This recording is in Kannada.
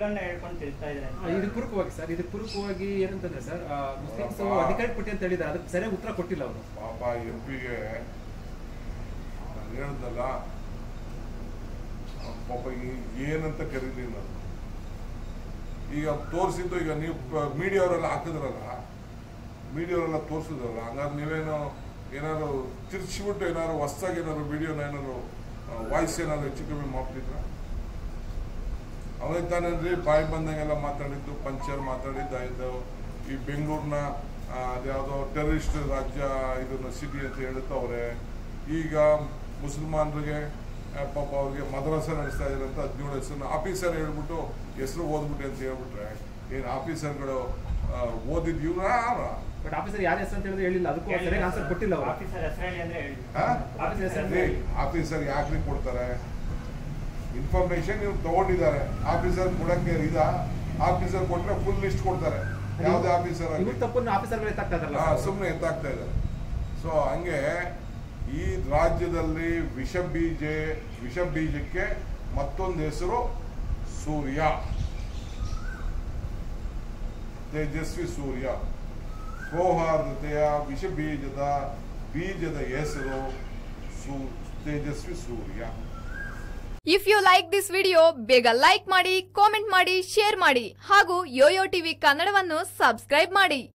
ಸುಳ್ಳನ್ನ ಹೇಳ್ಕೊಂಡು ತಿಳ್ತಾ ಇದ್ದಾರೆ ಆ, ಇದಕ್ಕೆ ಪೂರಕವಾಗಿ ಸರ್ ಇದಕ್ಕೆ ಪೂರಕವಾಗಿ ಏನಂತಂದ್ರೆ ಸರ್ ಮುಸ್ಲಿಮ್ಸ್ ಅಪ್ಪ. ಅಧಿಕಾರ ಕೊಟ್ಟಿ ಅಂತ ಹೇಳಿದ್ದಾರೆ ಅದಕ್ಕೆ ಸರಿಯಾಗಿ ಉತ್ತರ ಕೊಟ್ಟಿಲ್ಲ ಅವರು ಪಾಪ ಎಂ ಪಿಗೆ ನಾನು ಹೇಳ್ದಲ್ಲ ಅವ್ನ್ ಪಾಪ ಈ- ಏನಂತ ಕರೀಲಿ ನಾನು ಈಗ ತೋರಿಸಿದ್ದು ಈಗ ನೀವು ಮೀಡಿಯಾವರೆಲ್ಲ ಹಾಕಿದ್ರಲ್ಲ ಮೀಡಿಯಾವರೆಲ್ಲ ತೋರಿಸಿದ್ರಲ್ಲ ಹಂಗಾದ್ರೆ ನೀವೇನೋ ಏನಾದ್ರು ತಿರ್ಚಿಬಿಟ್ಟು ಏನಾದ್ರು ಹೊಸ್ದಾಗಿ ಏನಾದ್ರು ವಿಡಿಯೋನ ಏನಾದ್ರು ವಾಯ್ಸ್ ಏನಾದ್ರು ಹೆಚ್ಚು ಕಮ್ಮಿ ಮಾಡ್ತಿದ್ರ ಅವನೇ ತಾನೇನ್ರಿ ಬಾಯಿ ಬಂದಂಗೆಲ್ಲ ಮಾತಾಡಿದ್ದು ಪಂಚರ್ ಮಾತಾಡಿದ್ದಾಯ್ತು ಈ ಬೆಂಗಳೂರಿನ ಅದ್ಯಾವುದೋ ಟೆರರಿಸ್ಟ್ ರಾಜ್ಯ ಇದನ್ನ ಸಿಟಿ ಅಂತ ಹೇಳ್ತವ್ರೆ ಈಗ ಮುಸಲ್ಮಾನರಿಗೆ ಆ, ಪಾಪ ಅವ್ರಿಗೆ ಮದ್ರಸ ನಡೆಸ್ತಾ ಇದ್ದಾರೆ ಅಂತ ಹದಿನೇಳು ಹೆಸರು ಆಫೀಸರ್ ಹೇಳ್ಬಿಟ್ಟು ಹೆಸರು ಓದ್ಬಿಟ್ಟೆ ಅಂತ ಹೇಳ್ಬಿಟ್ರೆ ಏನು ಆಫೀಸರ್ಗಳು ಓದಿದ್ ಇವ್ರ ಬಟ್ ಆಫೀಸರ್ ಯಾರ ಹೆಸರು ಅಂತ ಹೇಳಿದ್ರೆ ಹೇಳಿಲ್ಲ ಅದಕ್ಕೂ ಸರಿಯಾಗಿ ಆನ್ಸರ್ ಕೊಟ್ಟಿಲ್ಲ ಅವರು ಆಫೀಸರ್ ಹೆಸರು ಹೇಳಿ ಅಂದ್ರೆ ಹೇಳಿ ಆಫೀಸರ್ ಹೆಸರು ಆಫೀಸರ್ ಯಾಕ್ರಿ ಕೊಡ್ತಾರೆ ಇನ್ಫಾರ್ಮೇಶನ್ ಇವ್ರು ತಗೊಂಡಿದ್ದಾರೆ ಆಫೀಸರ್ ಕೊಡಕ್ಕೆ ಇದ ಆಫೀಸರ್ ಕೊಟ್ರೆ ಫುಲ್ ಲಿಸ್ಟ್ ಕೊಡ್ತಾರೆ ಯಾವುದೇ ಆಫೀಸರ್ ಇವ್ರ ತಪ್ಪನ್ನು ಆಫೀಸರ್ಗಳು ಎತ್ತಾಗ್ತಾ ಇದಾರಲ್ಲ ಸರ್? ಸುಮ್ಮನೆ ಎತ್ತಾಗ್ತಾ ಇದ್ದಾರೆ ಸೊ ಹಂಗೆ ಈ ರಾಜ್ಯದಲ್ಲಿ ವಿಷ ಬೀಜ ವಿಷ ಬೀಜಕ್ಕೆ ಮತ್ತೊಂದು ಹೆಸರು ಸೂರ್ಯ ತೇಜಸ್ವಿ ಸೂರ್ಯ ಸೌಹಾರ್ದತೆಯ ವಿಷ ಬೀಜದ ಬೀಜದ ಹೆಸರು ಸೂ Tejasvi Surya if you like this video ಬೇಗ ಲೈಕ್ ಮಾಡಿ ಕಾಮೆಂಟ್ ಮಾಡಿ ಶೇರ್ ಮಾಡಿ ಹಾಗೂ ಯೋಯೋ ಟಿವಿ ಕನ್ನಡವನ್ನು ಸಬ್ಸ್ಕ್ರೈಬ್ ಮಾಡಿ